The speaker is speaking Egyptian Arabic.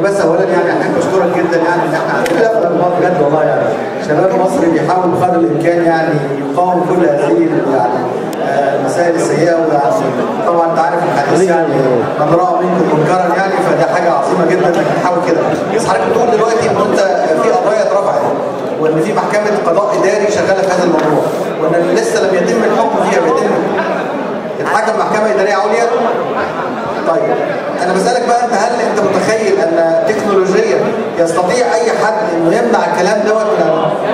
بس اولا يعني احب اشكرك جدا يعني ان احنا عندنا لا والله بجد والله يعني شباب مصر بيحاول بقدر الامكان يعني يقاوم كل هذه يعني آه، المسائل السيئه ويعني طبعا انت عارف الحديث يعني من راى منكم منكرا يعني فده حاجه عظيمه جدا انك تحاول كده بس حضرتك بتقول دلوقتي ان انت في قضايا اترفعت وان في محكمه قضاء اداري شغاله في هذا الموضوع وان لسه لم يتم الحكم فيها بيتم الحكم محكمه اداريه عليا طيب انا بسالك بقى انت هل انت متخيل ان تكنولوجيا يستطيع اي حد انه يمنع الكلام دوت من